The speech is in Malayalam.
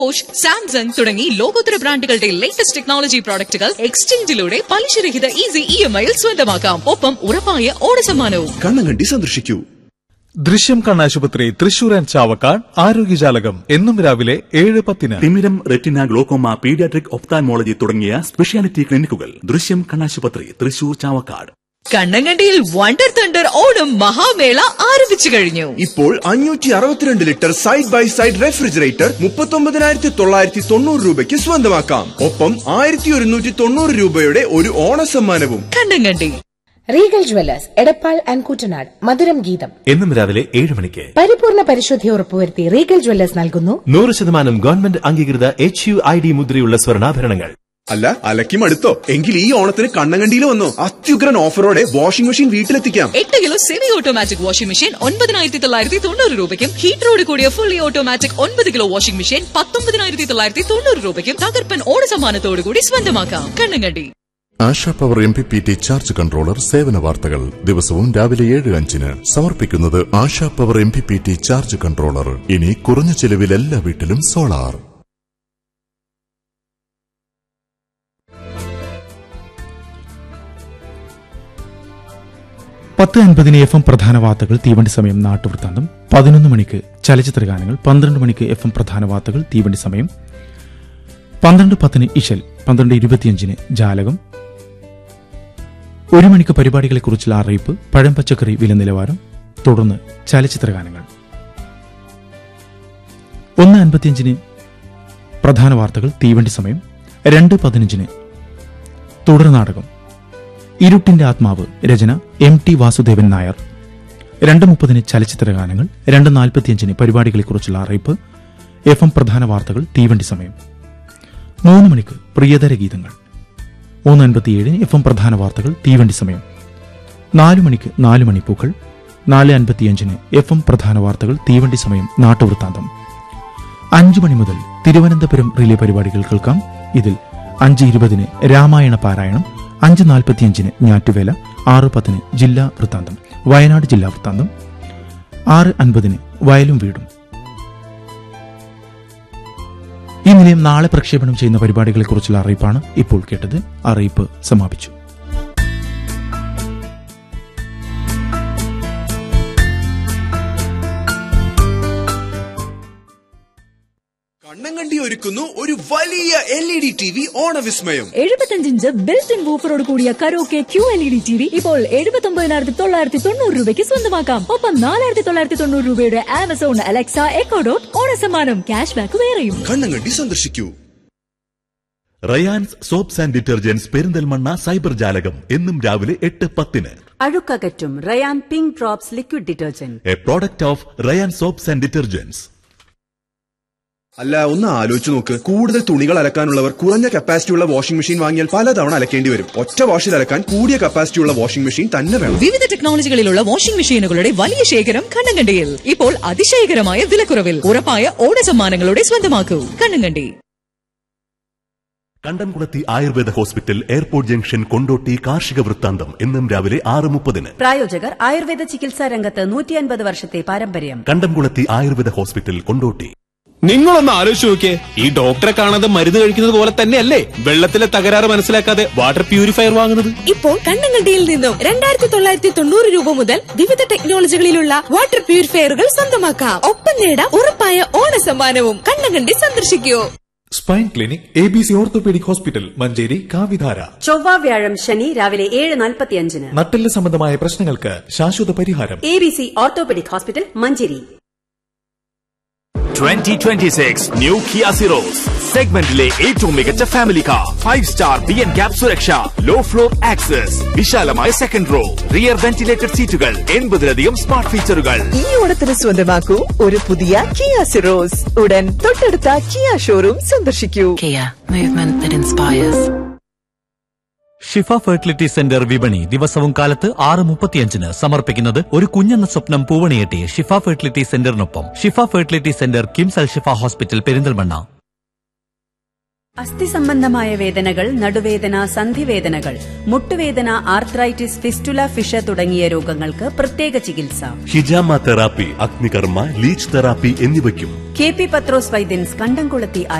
ബോഷ് സാംസങ് തുടങ്ങി ലോകോത്തര ബ്രാൻഡുകളുടെ ലേറ്റസ്റ്റ് ടെക്നോളജി പ്രോഡക്റ്റുകൾ എക്സ്ചേഞ്ചിലൂടെ പലിശരഹിത ഈസി ഇ എം ഐയിൽ സ്വന്തമാക്കാം ഒപ്പം ഉറപ്പായ ഓണസമ്മാനവും കണ്ണങ്കണ്ടി സന്ദർശിക്കൂ ദൃശ്യം കണ്ണാശുപത്രി തൃശൂർ ആൻഡ് ചാവക്കാട് ആരോഗ്യജാലകം എന്നും രാവിലെ ഏഴ് പത്തിന് തിമിരം റെറ്റിന ഗ്ലോക്കോമ പീഡിയാട്രിക് ഒപ്താൻമോളജി തുടങ്ങിയ സ്പെഷ്യാലിറ്റി ക്ലിനിക്കുകൾ ദൃശ്യം കണ്ണാശുപത്രി തൃശൂർ ചാവക്കാട് കണ്ണങ്കണ്ടിയിൽ വണ്ടർ തണ്ടർ ഓണം മഹാമേള ആരംഭിച്ചു കഴിഞ്ഞു ഇപ്പോൾ അഞ്ഞൂറ്റി അറുപത്തിരണ്ട് litre side by side refrigerator മുപ്പത്തൊമ്പതിനായിരത്തി തൊള്ളായിരത്തി തൊണ്ണൂറ് രൂപയ്ക്ക് സ്വന്തമാക്കാം ഒപ്പം ആയിരത്തി ഒരുന്നൂറ്റി തൊണ്ണൂറ് രൂപയുടെ ഒരു ഓണസമ്മാനവും Kannankandi Regal jewellers Edappal and Kuttanad മധുരം ഗീതം എന്നും രാവിലെ ഏഴ് മണിക്ക് പരിപൂർണ പരിശുദ്ധി ഉറപ്പുവരുത്തി റീഗൽ ജ്വല്ലേഴ്സ് നൽകുന്നു നൂറ് ശതമാനം ഗവൺമെന്റ് അംഗീകൃത എച്ച് യു ഐ ഡി മുദ്രയുള്ള സ്വർണ്ണാഭരണങ്ങൾ അല്ല അലക്കി മടുത്തോ എങ്കിൽ ഈ ഓണത്തിന് കണ്ണങ്കണ്ടിയിൽ വന്നോ അത്യുഗ്രൻ ഓഫറോടെ വാഷിംഗ് മെഷീൻ വീട്ടിലെത്തിക്കാം എട്ട് kilo semi automatic washing machine ഒൻപതിനായിരത്തി തൊള്ളായിരത്തി തൊണ്ണൂറ് രൂപയ്ക്കും ഹീറ്ററോട് കൂടിയ ഫുള്ളി ഓട്ടോമാറ്റിക് ഒൻപത് കിലോ വാഷിംഗ് മെഷീൻ പത്തൊമ്പതിനായിരത്തി തൊള്ളായിരത്തി തൊണ്ണൂറ് രൂപയ്ക്കും തകർപ്പൻ ഓണസമ്മാനത്തോടു കൂടി സ്വന്തമാക്കാം Kannankandi Asha power M P P T charge controller സേവന വാർത്തകൾ ദിവസവും രാവിലെ ഏഴ് അഞ്ചിന് സമർപ്പിക്കുന്നത് Asha power M P P T charge controller ഇനി കുറഞ്ഞ ചെലവിൽ എല്ലാ വീട്ടിലും സോളാർ പത്ത് അൻപതിന് എഫ് എം പ്രധാന വാർത്തകൾ തീവണ്ടി സമയം നാട്ടുവൃത്താന്തം പതിനൊന്ന് മണിക്ക് ചലച്ചിത്ര ഗാനങ്ങൾ പന്ത്രണ്ട് മണിക്ക് എഫ് എം പ്രധാന വാർത്തകൾ തീവണ്ടി സമയം പന്ത്രണ്ട് പത്തിന് ഇശൽ പന്ത്രണ്ട് ഇരുപത്തിയഞ്ചിന് ജാലകം ഒരു മണിക്ക് പരിപാടികളെക്കുറിച്ചുള്ള അറിയിപ്പ് പഴം പച്ചക്കറി വില നിലവാരം തുടർന്ന് ചലച്ചിത്ര ഗാനങ്ങൾ ഒന്ന് അൻപത്തിയഞ്ചിന് പ്രധാന വാർത്തകൾ തീവണ്ടി സമയം രണ്ട് പതിനഞ്ചിന് തുടർ നാടകം ഇരുട്ടിന്റെ ആത്മാവ് രചന എം ടി വാസുദേവൻ നായർ രണ്ട് മുപ്പതിന് ചലച്ചിത്ര ഗാനങ്ങൾ രണ്ട് നാൽപ്പത്തിയഞ്ചിന് പരിപാടികളെക്കുറിച്ചുള്ള അറിയിപ്പ് എഫ് എം പ്രധാന വാർത്തകൾ തീവണ്ടി സമയം മൂന്ന് മണിക്ക് പ്രിയതര ഗീതങ്ങൾ മൂന്ന് അൻപത്തിയേഴിന് എഫ് എം പ്രധാന വാർത്തകൾ തീവണ്ടി സമയം നാല് മണിക്ക് നാല് മണിപ്പൂക്കൾ നാല് അൻപത്തിയഞ്ചിന് എഫ് എം പ്രധാന വാർത്തകൾ തീവണ്ടി സമയം നാട്ടുവൃത്താന്തം അഞ്ചു മണി മുതൽ തിരുവനന്തപുരം റിലേ പരിപാടികൾ കേൾക്കാം ഇതിൽ അഞ്ച് ഇരുപതിന് രാമായണ പാരായണം അഞ്ച് നാൽപ്പത്തിയഞ്ചിന് ഞാറ്റുവേല ആറ് പത്തിന് ജില്ലാ വൃത്താന്തം വയനാട് ജില്ലാ വൃത്താന്തം ആറ് അൻപതിന് വയലും വീടും ഈ നിലയം നാളെ പ്രക്ഷേപണം ചെയ്യുന്ന പരിപാടികളെക്കുറിച്ചുള്ള അറിയിപ്പാണ് ഇപ്പോൾ കേട്ടത് അറിയിപ്പ് സമാപിച്ചു കണ്ണങ്കണ്ടി ഒരുക്കുന്നു ഒരു വലിയ L E D T V ഓണവിസ്മയം എഴുപത്തഞ്ചിഞ്ച് ബിൽറ്റ് ഇൻ വൂഫറോട് കൂടിയ karaoke Q L E D T V ഇപ്പോൾ എഴുപത്തി ഒമ്പതിനായിരത്തി തൊള്ളായിരത്തി തൊണ്ണൂറ് രൂപയ്ക്ക് സ്വന്തമാക്കാം ഒപ്പം നാലായിരത്തി തൊള്ളായിരത്തി തൊണ്ണൂറ് രൂപയുടെ ആമസോൺ അലക്സ എക്കോ ഡോട്ട് ഓണസമ്മാനം ക്യാഷ് ബാക്ക് വേറെയും കണ്ണങ്കണ്ടി സന്ദർശിക്കൂ Rayan's soaps and detergents Perinthalmanna cyber ജാലകം എന്നും രാവിലെ എട്ട് പത്തിന് അഴുക്കകറ്റും Rayan pink drops liquid detergent a product of Rayan soaps and detergents അല്ല ഒന്ന് ആലോചിച്ച് നോക്ക് കൂടുതൽ തുണികൾ അലക്കാനുള്ളവർ കുറഞ്ഞ കപ്പാസിറ്റി ഉള്ള വാഷിംഗ് മെഷീൻ വാങ്ങിയാൽ പലതവണ അലക്കേണ്ടി വരും ഒറ്റ വാഷിൽ അലക്കാൻ കൂടിയ കപ്പാസിറ്റി ഉള്ള വാഷിംഗ് മെഷീൻ തന്നെ വേണം വിവിധ ടെക്നോളജികളിലുള്ള വാഷിംഗ് മെഷീനുകളുടെ വലിയ ശേഖരം കണ്ണങ്കണ്ടിയിൽ ഇപ്പോൾ അതിശയകരമായ വിലക്കുറവിൽ ഉറപ്പായ ഓണസമ്മാനങ്ങളുടെ സ്വന്തമാക്കൂ Kannankandi Kandamkulathi Ayurveda hospital airport junction Kondotty കാർഷിക വൃത്താന്തം എന്നും രാവിലെ ആറ് മുപ്പതിന് പ്രായോജകർ ആയുർവേദ ചികിത്സാ രംഗത്ത് നൂറ്റി അൻപത് വർഷത്തെ പാരമ്പര്യം കണ്ടംകുളത്തി ആയുർവേദ ഹോസ്പിറ്റൽ കൊണ്ടോട്ടി നിങ്ങളൊന്ന് ആലോചിച്ച് നോക്കിയേ ഈ ഡോക്ടറെ കാണാതെ മരുന്ന് കഴിക്കുന്നത് പോലെ തന്നെയല്ലേ വെള്ളത്തിലെ തകരാറ് മനസ്സിലാക്കാതെ വാട്ടർ പ്യൂരിഫയർ വാങ്ങുന്നത് ഇപ്പോൾ കണ്ണങ്കണ്ടിയിൽ നിന്നും രണ്ടായിരത്തി തൊള്ളായിരത്തി തൊണ്ണൂറ് രൂപ മുതൽ വിവിധ ടെക്നോളജികളിലുള്ള വാട്ടർ പ്യൂരിഫയറുകൾ സ്വന്തമാക്കാം ഒപ്പം നേടാം ഉറപ്പായ ഓണസമ്മാനവും കണ്ണങ്കണ്ടി സന്ദർശിക്കൂ spine clinic A B C orthopaedic hospital Manjeri കാവിധാര ചൊവ്വ വ്യാഴം ശനി രാവിലെ ഏഴ് നാൽപ്പത്തിയഞ്ചിന് നട്ടെല്ല് സംബന്ധമായ പ്രശ്നങ്ങൾക്ക് ശാശ്വത പരിഹാരം A B C orthopaedic hospital Manjeri 2026 new Kia Syros സെഗ്മെന്റിലെ ഏറ്റവും മികച്ച family car five star B N CAP സുരക്ഷ ലോ ഫ്ലോർ ആക്സസ് വിശാലമായ സെക്കൻഡ് റോ റിയർ വെന്റിലേറ്റഡ് സീറ്റുകൾ എൺപതിലധികം സ്മാർട്ട് ഫീച്ചറുകൾ ഈ ഓണത്തിന് സ്വന്തമാക്കൂ ഒരു പുതിയ കിയ സിറോസ് ഉടൻ തൊട്ടടുത്ത കിയ ഷോറൂം സന്ദർശിക്കൂ ഷിഫ ഫെർട്ടിലിറ്റി സെന്റർ വിപണി ദിവസവും കാലത്ത് ആറ് മുപ്പത്തിയഞ്ചിന് സമർപ്പിക്കുന്നത് ഒരു കുഞ്ഞെന്ന സ്വപ്നം പൂവണിയെട്ടി ഷിഫ ഫെർട്ടിലിറ്റി സെന്ററിനൊപ്പം Shifa fertility centre KIMS Al Shifa hospital Perinthalmanna അസ്ഥി സംബന്ധമായ വേദനകൾ നടുവേദന സന്ധിവേദനകൾ മുട്ടുവേദന ആർത്രൈറ്റിസ് ഫിസ്റ്റുല ഫിഷ തുടങ്ങിയ രോഗങ്ങൾക്ക് പ്രത്യേക ചികിത്സ ഹിജാമ തെറാപ്പി അഗ്നികർമ്മ ലീച്ച് തെറാപ്പി എന്നിവയ്ക്കും കെ പി പത്രോസ് വൈദ്യൻസ് കണ്ടംകുളത്തി